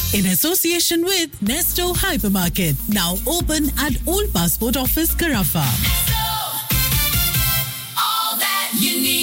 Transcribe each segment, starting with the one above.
in association with Nesto Hypermarket, now open at Old Passport Office, Carafa. all that you need.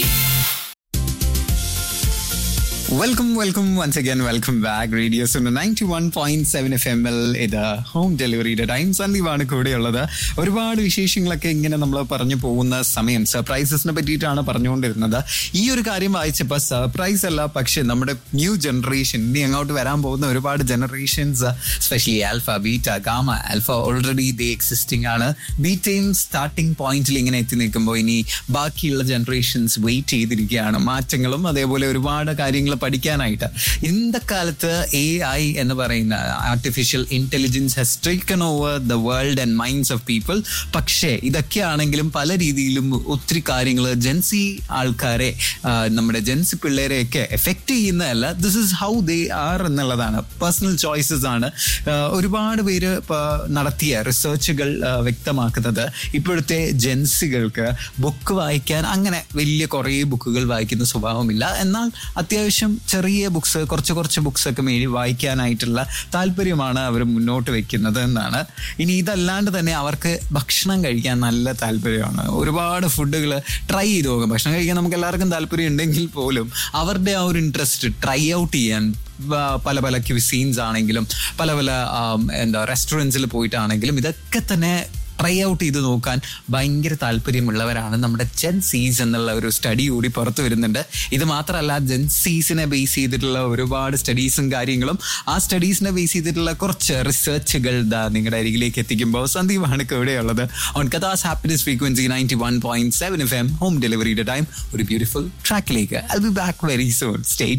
Welcome welcome once again welcome back radio's ninety one point seven F M L ഇത് home ഡെലിവറിയുടെ time സന്ദീപാണ് കൂടെയുള്ളത് ഒരുപാട് വിശേഷങ്ങളൊക്കെ ഇങ്ങനെ നമ്മൾ പറഞ്ഞു പോകുന്ന സമയം സർപ്രൈസസിനെ പറ്റിയിട്ടാണ് പറഞ്ഞുകൊണ്ടിരുന്നത് ഈ ഒരു കാര്യം വായിച്ചപ്പോൾ സർപ്രൈസ് അല്ല പക്ഷെ നമ്മുടെ ന്യൂ ജനറേഷൻ ഇനി അങ്ങോട്ട് വരാൻ പോകുന്ന ഒരുപാട് generations specially alpha beta gamma alpha already they existing ആണ് ബീറ്റയും സ്റ്റാർട്ടിംഗ് പോയിന്റിൽ ഇങ്ങനെ എത്തി നിൽക്കുമ്പോൾ ഇനി ബാക്കിയുള്ള ജനറേഷൻസ് വെയിറ്റ് ചെയ്തിരിക്കുകയാണ് മാറ്റങ്ങളും അതേപോലെ ഒരുപാട് കാര്യങ്ങൾ പഠിക്കാനായിട്ട് ഇന്നത്തെ കാലത്ത് എ ഐ എന്ന് പറയുന്ന artificial intelligence has taken over the world and minds of people പക്ഷേ ഇതൊക്കെയാണെങ്കിലും പല രീതിയിലും ഒത്തിരി കാര്യങ്ങൾ ജെൻസി ആൾക്കാരെ ആ, നമ്മുടെ ജെൻസി പിള്ളേരെയൊക്കെ എഫക്റ്റ് ചെയ്യുന്നതല്ല this is how they are എന്നുള്ളതാണ് പേഴ്സണൽ ചോയ്സസ് ആണ് ആ, ഒരുപാട് പേര് ഇപ്പൊ നടത്തിയ റിസർച്ചുകൾ വ്യക്തമാക്കുന്നത് ഇപ്പോഴത്തെ ജെൻസികൾക്ക് ബുക്ക് വായിക്കാൻ അങ്ങനെ വലിയ കുറേ ബുക്കുകൾ വായിക്കുന്ന സ്വഭാവമില്ല എന്നാൽ അത്യാവശ്യം ചെറിയ ബുക്സ് കുറച്ച് കുറച്ച് ബുക്സ് ഒക്കെ മേടി വായിക്കാനായിട്ടുള്ള താല്പര്യമാണ് അവർ മുന്നോട്ട് വെക്കുന്നത് എന്നാണ് ഇനി ഇതല്ലാണ്ട് തന്നെ അവർക്ക് ഭക്ഷണം കഴിക്കാൻ നല്ല താല്പര്യമാണ് ഒരുപാട് ഫുഡുകൾ ട്രൈ ചെയ്ത് നോക്കും ഭക്ഷണം കഴിക്കാൻ നമുക്ക് എല്ലാവർക്കും താല്പര്യം ഉണ്ടെങ്കിൽ പോലും അവരുടെ ആ ഒരു ഇൻട്രസ്റ്റ് ട്രൈ ഔട്ട് ചെയ്യാൻ വ- പല പല ക്യൂസീൻസ് ആണെങ്കിലും പല പല ആം, എന്താ റെസ്റ്റോറൻറ്റ്സിൽ പോയിട്ടാണെങ്കിലും ഇതൊക്കെ തന്നെ ട്രൈ ഔട്ട് ചെയ്ത് നോക്കാൻ ഭയങ്കര താല്പര്യമുള്ളവരാണ് നമ്മുടെ ജെൻ സീസ് എന്നുള്ള ഒരു സ്റ്റഡി കൂടി പുറത്തു വരുന്നുണ്ട് ഇത് മാത്രമല്ല ജെൻ സീസിനെ ബേസ് ചെയ്തിട്ടുള്ള ഒരുപാട് സ്റ്റഡീസും കാര്യങ്ങളും ആ സ്റ്റഡീസിനെ ബേസ് ചെയ്തിട്ടുള്ള കുറച്ച് റിസർച്ചുകൾ ദാ നിങ്ങളുടെ അരികിലേക്ക് എത്തിക്കുമ്പോൾ സന്ദീപാണ് ഇവിടെയുള്ളത് ഓൺ കഥാസ് happiness frequency ninety one point seven F M home ഡെലിവറിയുടെ ടൈം ഒരു ബ്യൂട്ടിഫുൾ ട്രാക്കിലേക്ക് I be back very soon stay